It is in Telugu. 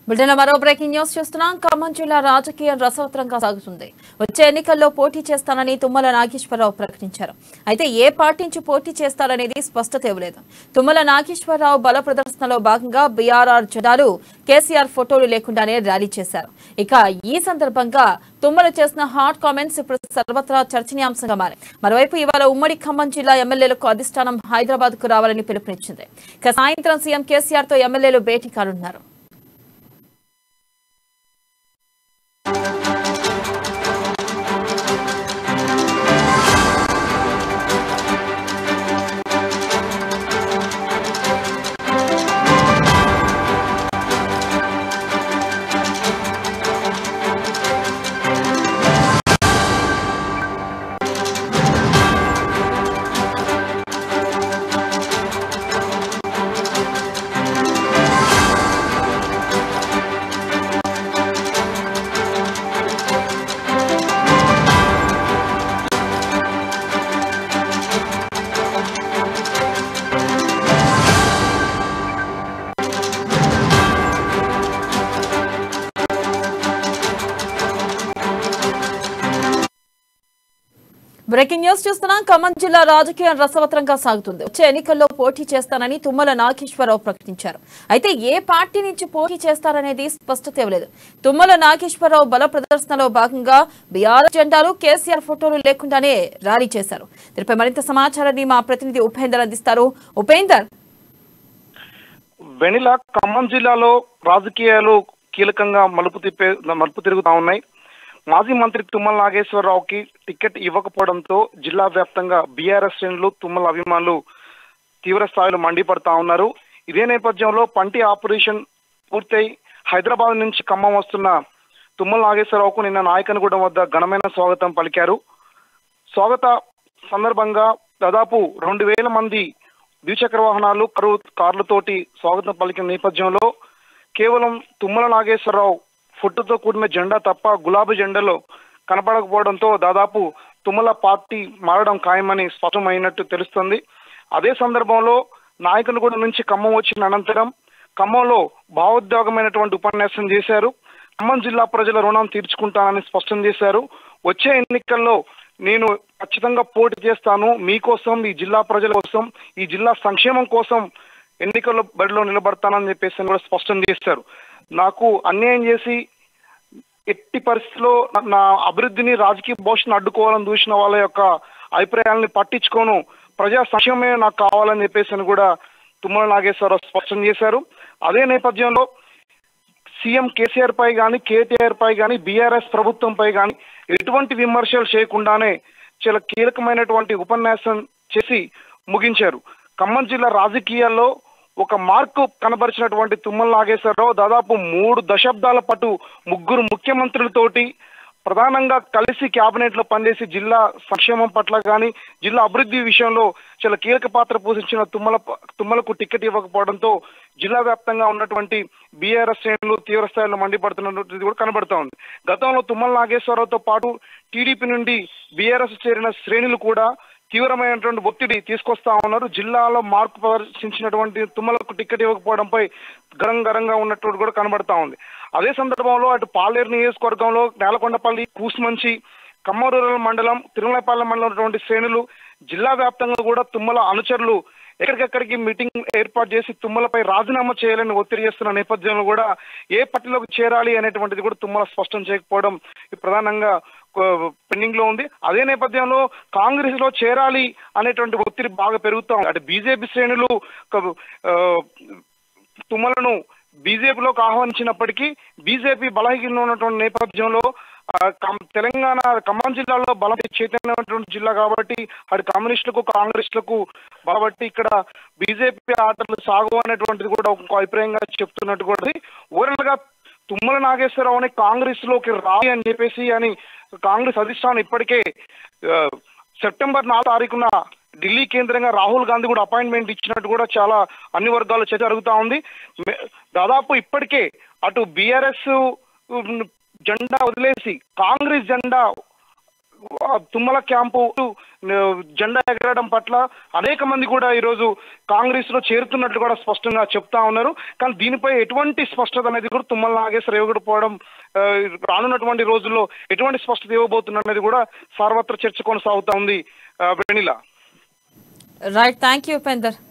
బ్రిటన్లో మరో బ్రేకింగ్ న్యూస్ చూస్తున్నాం ఖమ్మం జిల్లా రాజకీయం రసవత్రంగా సాగుతుంది వచ్చే ఎన్నికల్లో పోటీ చేస్తానని తుమ్మల నాగేశ్వరరావు ప్రకటించారు అయితే ఏ పార్టీ నుంచి పోటీ చేస్తారనేది స్పష్టత ఇవ్వలేదు తుమ్మల నాగేశ్వరరావు బల ప్రదర్శనలో భాగంగా బీఆర్ఆర్ జెండాలు కేసీఆర్ ఫోటోలు లేకుండానే ర్యాలీ చేశారు ఇక ఈ సందర్భంగా తుమ్మల చేసిన హాట్ కామెంట్స్ ఇప్పుడు సర్వత్రా చర్చనీయాంశంగా మారాయి మరోవైపు ఇవాళ ఉమ్మడి ఖమ్మం జిల్లా ఎమ్మెల్యేలకు అధిష్టానం హైదరాబాద్ కు రావాలని పిలుపునిచ్చింది ఇక సాయంత్రం సీఎం కేసీఆర్ తో ఎమ్మెల్యేలు భేటీ కానున్నారు బ్రేకింగ్ న్యూస్ చూస్తున్నాం ఖమ్మం జిల్లా రాజకీయం రసవత్రంగా సాగుతుంది వచ్చే ఎన్నికల్లో పోటీ చేస్తానని తుమ్మల నాగేశ్వరరావు ప్రకటించారు అయితే ఏ పార్టీ నుంచి పోటీ చేస్తారనేది స్పష్టత ఇవ్వలేదు తుమ్మల నాగేశ్వరరావు బల ప్రదర్శనలో భాగంగా బీఆర్ జెండాలు కేసీఆర్ ఫోటోలు లేకుండానే ర్యాలీ చేశారు దీనిపై మరింత సమాచారాన్ని మా ప్రతినిధి ఉపేందర్ అందిస్తారు ఉపేందర్ వెనిలా ఖమ్మం జిల్లాలో రాజకీయాలు కీలకంగా మలుపు తిప్పే మలుపు తిరుగుతా ఉన్నాయి మాజీ మంత్రి తుమ్మల నాగేశ్వరరావుకి టికెట్ ఇవ్వకపోవడంతో జిల్లా వ్యాప్తంగా బీఆర్ఎస్ శ్రేణులు తుమ్మల అభిమానులు తీవ్ర స్థాయిలో మండిపడతా ఉన్నారు ఇదే నేపథ్యంలో పంటి ఆపరేషన్ పూర్తయి హైదరాబాద్ నుంచి ఖమ్మం వస్తున్న తుమ్మల నాగేశ్వరరావుకు నిన్న నాయకనగూడెం వద్ద ఘనమైన స్వాగతం పలికారు స్వాగత సందర్భంగా దాదాపు రెండు వేల మంది ద్విచక్ర వాహనాలు కరు కార్లతోటి స్వాగతం పలికిన నేపథ్యంలో కేవలం తుమ్మల నాగేశ్వరరావు ఫోటోతో కూడిన జెండా తప్ప గులాబీ జెండాలో కనపడకపోవడంతో దాదాపు తుమ్మల పార్టీ మారడం ఖాయమని స్పష్టమైనట్టు తెలుస్తుంది అదే సందర్భంలో నాయకునిగూడ నుంచి ఖమ్మం వచ్చిన అనంతరం ఖమ్మంలో భావోద్వేగమైనటువంటి ఉపన్యాసం చేశారు ఖమ్మం జిల్లా ప్రజల రుణం తీర్చుకుంటానని స్పష్టం చేశారు వచ్చే ఎన్నికల్లో నేను ఖచ్చితంగా పోటీ చేస్తాను మీకోసం ఈ జిల్లా ప్రజల కోసం ఈ జిల్లా సంక్షేమం కోసం ఎన్నికల్లో బరిలో నిలబడతానని చెప్పేసి అని కూడా స్పష్టం చేశారు నాకు అన్యాయం చేసి ఎట్టి పరిస్థితిలో నా- నా అభివృద్ధిని రాజకీయ భవిష్యత్తును అడ్డుకోవాలని చూసిన వాళ్ళ యొక్క అభిప్రాయాలని పట్టించుకోను ప్రజా సంక్షేమమే నాకు కావాలని చెప్పేసి అని కూడా తుమ్మల నాగేశ్వరరావు స్పష్టం చేశారు అదే నేపథ్యంలో సీఎం కేసీఆర్ పై కానీ కేటీఆర్ పై కానీ బీఆర్ఎస్ ప్రభుత్వంపై కానీ ఎటువంటి విమర్శలు చేయకుండానే చాలా కీలకమైనటువంటి ఉపన్యాసం చేసి ముగించారు ఖమ్మం జిల్లా రాజకీయాల్లో ఒక మార్కు కనబరిచినటువంటి తుమ్మల నాగేశ్వరరావు దాదాపు మూడు దశాబ్దాల పాటు ముగ్గురు ముఖ్యమంత్రులతోటి ప్రధానంగా కలిసి కేబినెట్ లో పనిచేసి జిల్లా సంక్షేమం పట్ల కానీ జిల్లా అభివృద్ధి విషయంలో చాలా కీలక పాత్ర పోషించిన తుమ్మల తుమ్మలకు టికెట్ ఇవ్వకపోవడంతో జిల్లా వ్యాప్తంగా ఉన్నటువంటి బీఆర్ఎస్ శ్రేణులు తీవ్ర స్థాయిలో మండిపడుతున్నటువంటిది కూడా కనబడతా ఉంది గతంలో తుమ్మల నాగేశ్వరరావుతో పాటు టీడీపీ నుండి బీఆర్ఎస్ చేరిన శ్రేణులు కూడా తీవ్రమైనటువంటి ఒత్తిడి తీసుకొస్తా ఉన్నారు జిల్లాలో మార్పు ప్రదర్శించినటువంటి తుమ్మలకు టికెట్ ఇవ్వకపోవడంపై గరం గరంగా ఉన్నటువంటి కూడా కనబడతా ఉంది అదే సందర్భంలో అటు పాలేరు నియోజకవర్గంలో నేలకొండపల్లి కూసుమంచి ఖమ్మం రూరల్ మండలం తిరుమలపాలెం మండలం ఉన్నటువంటి శ్రేణులు జిల్లా వ్యాప్తంగా కూడా తుమ్మల అనుచరులు ఎక్కడికెక్కడికి మీటింగ్ ఏర్పాటు చేసి తుమ్మలపై రాజీనామా చేయాలని ఒత్తిడి చేస్తున్న నేపథ్యంలో కూడా ఏ పార్టీలోకి చేరాలి అనేటువంటిది కూడా తుమ్మల స్పష్టం చేయకపోవడం ఇది ప్రధానంగా పెండింగ్ లో ఉంది అదే నేపథ్యంలో కాంగ్రెస్ లో చేరాలి అనేటువంటి ఒత్తిడి బాగా పెరుగుతా ఉంది అటు బీజేపీ శ్రేణులు క- ఆ, తుమ్మలను బీజేపీలోకి ఆహ్వానించినప్పటికీ బీజేపీ బలహీన ఉన్నటువంటి నేపథ్యంలో ఆ, కం- తెలంగాణ ఖమ్మం జిల్లాలో బలం చైతన్యమైనటువంటి జిల్లా కాబట్టి అటు కమ్యూనిస్టులకు కాంగ్రెస్లకు బలబట్టి ఇక్కడ బీజేపీ ఆటలు సాగు అనేటువంటిది కూడా ఒక అభిప్రాయంగా చెప్తున్నట్టు కూడా ఓవరాల్ గా తుమ్మల నాగేశ్వరరావుని కాంగ్రెస్ లోకి రాయి అని చెప్పేసి అని కాంగ్రెస్ అధిష్టానం ఇప్పటికే ఆ, సెప్టెంబర్ నాలుగు తారీఖున ఢిల్లీ కేంద్రంగా రాహుల్ గాంధీ కూడా అపాయింట్మెంట్ ఇచ్చినట్టు కూడా చాలా అన్ని వర్గాల్లో చర్చ జరుగుతా ఉంది మే- దాదాపు ఇప్పటికే అటు బీఆర్ఎస్ జెండా వదిలేసి కాంగ్రెస్ జెండా ఆ, తుమ్మల క్యాంపు ఆ, జెండా ఎగరడం పట్ల అనేక మంది కూడా ఈరోజు కాంగ్రెస్ లో చేరుతున్నట్లు కూడా స్పష్టంగా చెప్తా ఉన్నారు కానీ దీనిపై ఎటువంటి స్పష్టత అనేది కూడా తుమ్మల నాగేశ్వర ఇవ్వకపోవడం ఆ, రానున్నటువంటి రోజుల్లో ఎటువంటి స్పష్టత ఇవ్వబోతున్నారు అనేది కూడా సర్వత్ర చర్చ కొనసాగుతా ఉంది ఆ, వెనిలా రైట్ థ్యాంక్ యూ ఉపేందర్